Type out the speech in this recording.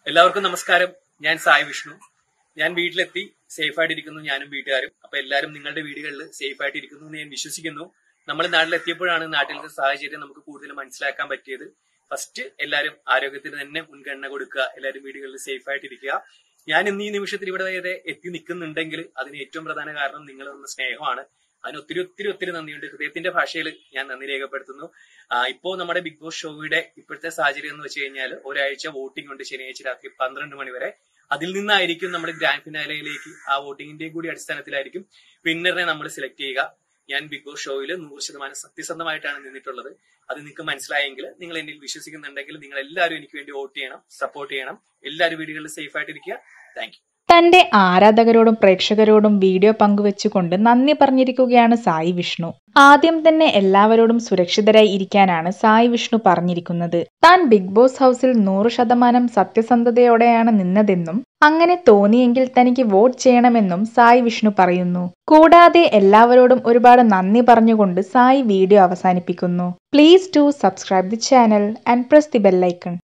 എല്ലാവർക്കും നമസ്കാരം ഞാൻ സായി വിഷ്ണു ഞാൻ വീട്ടിലെത്തി സേഫ് ആയിട്ടിരിക്കുന്നു ഞാനും വീട്ടുകാരും അപ്പൊ എല്ലാവരും നിങ്ങളുടെ വീടുകളിൽ സേഫ് ആയിട്ടിരിക്കുന്നു എന്ന് ഞാൻ വിശ്വസിക്കുന്നു നമ്മൾ നാട്ടിലെത്തിയപ്പോഴാണ് നാട്ടിലത്തെ സാഹചര്യം നമുക്ക് കൂടുതൽ മനസ്സിലാക്കാൻ പറ്റിയത് ഫസ്റ്റ് എല്ലാവരും ആരോഗ്യത്തിന് തന്നെ മുൻഗണന കൊടുക്കുക എല്ലാവരും വീടുകളിൽ സേഫ് ആയിട്ടിരിക്കുക ഞാൻ ഇന്ന് ഈ നിമിഷത്തിൽ ഇവിടെ വരെ എത്തി നിൽക്കുന്നുണ്ടെങ്കിൽ അതിന് ഏറ്റവും പ്രധാന കാരണം നിങ്ങൾ തന്ന സ്നേഹമാണ് അതിന് ഒത്തിരി ഒത്തിരി ഒത്തിരി നന്ദിയുണ്ട് ഹൃദയത്തിന്റെ ഭാഷയിൽ ഞാൻ നന്ദി രേഖപ്പെടുത്തുന്നു ആ, ഇപ്പോ നമ്മുടെ ബിഗ് ബോസ് ഷോയുടെ ഇപ്പോഴത്തെ സാഹചര്യം എന്ന് വെച്ച് കഴിഞ്ഞാൽ ഒരാഴ്ച വോട്ടിംഗ് ഉണ്ട് ശനിയാഴ്ച രാത്രി പന്ത്രണ്ട് മണി വരെ അതിൽ നിന്നായിരിക്കും നമ്മുടെ ഗ്രാൻഡ് ഫിനാലയിലേക്ക് ആ വോട്ടിംഗിന്റെയും കൂടി അടിസ്ഥാനത്തിലായിരിക്കും വിന്നറിനെ നമ്മൾ സെലക്ട് ചെയ്യുക ഞാൻ ബിഗ് ബോസ് ഷോയിൽ നൂറ് ശതമാനം സത്യസന്ധമായിട്ടാണ് നിന്നിട്ടുള്ളത് അത് നിങ്ങൾക്ക് മനസ്സിലായെങ്കിൽ നിങ്ങൾ എന്നിൽ വിശ്വസിക്കുന്നുണ്ടെങ്കിൽ നിങ്ങൾ എല്ലാവരും എനിക്ക് വേണ്ടി വോട്ട് ചെയ്യണം സപ്പോർട്ട് ചെയ്യണം എല്ലാവരും വീടുകളിൽ സേഫ് ആയിട്ടിരിക്കുക താങ്ക് യു തന്റെ ആരാധകരോടും പ്രേക്ഷകരോടും വീഡിയോ പങ്കുവെച്ചുകൊണ്ട് നന്ദി പറഞ്ഞിരിക്കുകയാണ് സായി വിഷ്ണു ആദ്യം തന്നെ എല്ലാവരോടും സുരക്ഷിതരായി ഇരിക്കാനാണ് സായി വിഷ്ണു പറഞ്ഞിരിക്കുന്നത് താൻ ബിഗ് ബോസ് ഹൗസിൽ നൂറ് ശതമാനം സത്യസന്ധതയോടെയാണ് നിന്നതെന്നും അങ്ങനെ തോന്നിയെങ്കിൽ തനിക്ക് വോട്ട് ചെയ്യണമെന്നും സായി വിഷ്ണു പറയുന്നു കൂടാതെ എല്ലാവരോടും ഒരുപാട് നന്ദി പറഞ്ഞുകൊണ്ട് സായി വീഡിയോ അവസാനിപ്പിക്കുന്നു please to subscribe the channel and press the bell icon